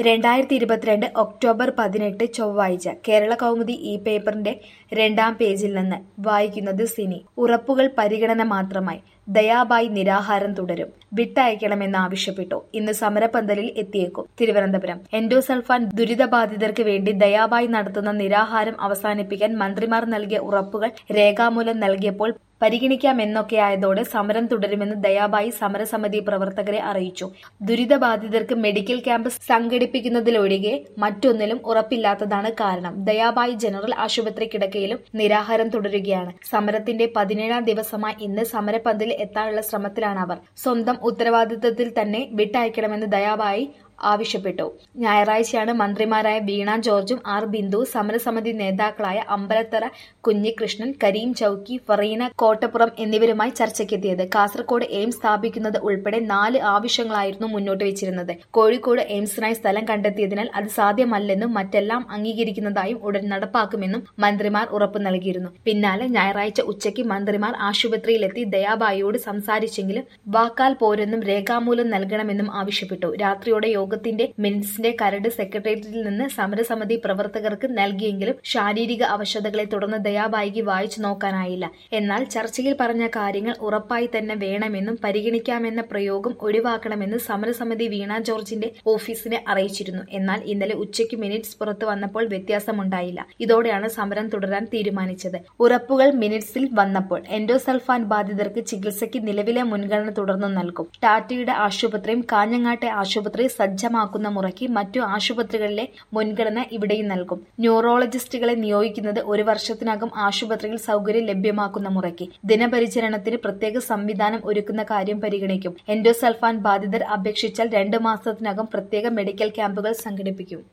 രണ്ടായിരത്തി ഇരുപത്തിരണ്ട് ഒക്ടോബർ പതിനെട്ട് ചൊവ്വാഴ്ച കേരള കൗമുദി ഈ പേപ്പറിന്റെ രണ്ടാം പേജിൽ നിന്ന് വായിക്കുന്നത് സിനി ഉറപ്പുകൾ പരിഗണന മാത്രമായി ദയാബായി നിരാഹാരം തുടരും വിട്ടയക്കണമെന്നാവശ്യപ്പെട്ടു ഇന്ന് സമരപന്തലിൽ എത്തിയേക്കും തിരുവനന്തപുരം എൻഡോസൾഫാൻ ദുരിതബാധിതർക്ക് വേണ്ടി ദയാബായി നടത്തുന്ന നിരാഹാരം അവസാനിപ്പിക്കാൻ മന്ത്രിമാർ നൽകിയ ഉറപ്പുകൾ രേഖാമൂലം നൽകിയപ്പോൾ പരിഗണിക്കാമെന്നൊക്കെയായതോടെ സമരം തുടരുമെന്ന് ദയാബായി സമരസമിതി പ്രവർത്തകരെ അറിയിച്ചു ദുരിതബാധിതർക്ക് മെഡിക്കൽ ക്യാമ്പ് സംഘടിപ്പിക്കുന്നതിലൊഴികെ മറ്റൊന്നിലും ഉറപ്പില്ലാത്തതാണ് കാരണം ദയാബായി ജനറൽ ആശുപത്രി കിടക്കയിലും നിരാഹാരം തുടരുകയാണ് സമരത്തിന്റെ പതിനേഴാം ദിവസമായി ഇന്ന് സമരപന്തലിൽ എത്താനുള്ള ശ്രമത്തിലാണ് അവർ സ്വന്തം ഉത്തരവാദിത്തത്തിൽ തന്നെ വിട്ടയക്കണമെന്ന് ദയാബായി ആവശ്യപ്പെട്ടു ഞായറാഴ്ചയാണ് മന്ത്രിമാരായ വീണ ജോർജും ആർ ബിന്ദു സമരസമിതി നേതാക്കളായ അമ്പലത്തറ കുഞ്ഞികൃഷ്ണൻ കരീം ചൌക്കി ഫറീന കോട്ടപ്പുറം എന്നിവരുമായി ചർച്ചയ്ക്കെത്തിയത് കാസർകോട് എയിംസ് സ്ഥാപിക്കുന്നത് ഉൾപ്പെടെ നാല് ആവശ്യങ്ങളായിരുന്നു മുന്നോട്ട് വെച്ചിരുന്നത് കോഴിക്കോട് എയിംസിനായി സ്ഥലം കണ്ടെത്തിയതിനാൽ അത് സാധ്യമല്ലെന്നും മറ്റെല്ലാം അംഗീകരിക്കുന്നതായും ഉടൻ നടപ്പാക്കുമെന്നും മന്ത്രിമാർ ഉറപ്പു നൽകിയിരുന്നു പിന്നാലെ ഞായറാഴ്ച ഉച്ചയ്ക്ക് മന്ത്രിമാർ ആശുപത്രിയിലെത്തി ദയാബായിയോട് സംസാരിച്ചെങ്കിലും വാക്കാൽ പോരെന്നും രേഖാമൂലം നൽകണമെന്നും ആവശ്യപ്പെട്ടു രാത്രിയോടെ യോഗത്തിന്റെ മിനിറ്റ്സിന്റെ കരട് സെക്രട്ടേറിയറ്റിൽ നിന്ന് സമരസമിതി പ്രവർത്തകർക്ക് നൽകിയെങ്കിലും ശാരീരിക അവശതകളെ തുടർന്ന് ദയാബായിക്ക് വായിച്ചു നോക്കാനായില്ല എന്നാൽ ചർച്ചയിൽ പറഞ്ഞ കാര്യങ്ങൾ ഉറപ്പായി തന്നെ വേണമെന്നും പരിഗണിക്കാമെന്ന പ്രയോഗം ഒഴിവാക്കണമെന്ന് സമരസമിതി വീണ ജോർജിന്റെ ഓഫീസിനെ അറിയിച്ചിരുന്നു എന്നാൽ ഇന്നലെ ഉച്ചയ്ക്ക് മിനിറ്റ്സ് പുറത്തു വന്നപ്പോൾ വ്യത്യാസമുണ്ടായില്ല ഇതോടെയാണ് സമരം തുടരാൻ തീരുമാനിച്ചത് ഉറപ്പുകൾ മിനിറ്റ്സിൽ വന്നപ്പോൾ എൻഡോസൾഫാൻ ബാധിതർക്ക് ചികിത്സയ്ക്ക് നിലവിലെ മുൻഗണന തുടർന്നു നൽകും ടാറ്റയുടെ ആശുപത്രിയും കാഞ്ഞങ്ങാട്ടെ ആശുപത്രി സജ്ജമാക്കുന്ന മുറയ്ക്ക് മറ്റു ആശുപത്രികളിലെ മുൻഗണന ഇവിടെയും നൽകും ന്യൂറോളജിസ്റ്റുകളെ നിയോഗിക്കുന്നത് ഒരു വർഷത്തിനകം ആശുപത്രിയിൽ സൗകര്യം ലഭ്യമാക്കുന്ന മുറയ്ക്ക് ദിനപരിചരണത്തിന് പ്രത്യേക സംവിധാനം ഒരുക്കുന്ന കാര്യം പരിഗണിക്കും എൻഡോസൾഫാൻ ബാധിതർ അപേക്ഷിച്ചാൽ രണ്ട് മാസത്തിനകം പ്രത്യേക മെഡിക്കൽ ക്യാമ്പുകൾ സംഘടിപ്പിക്കും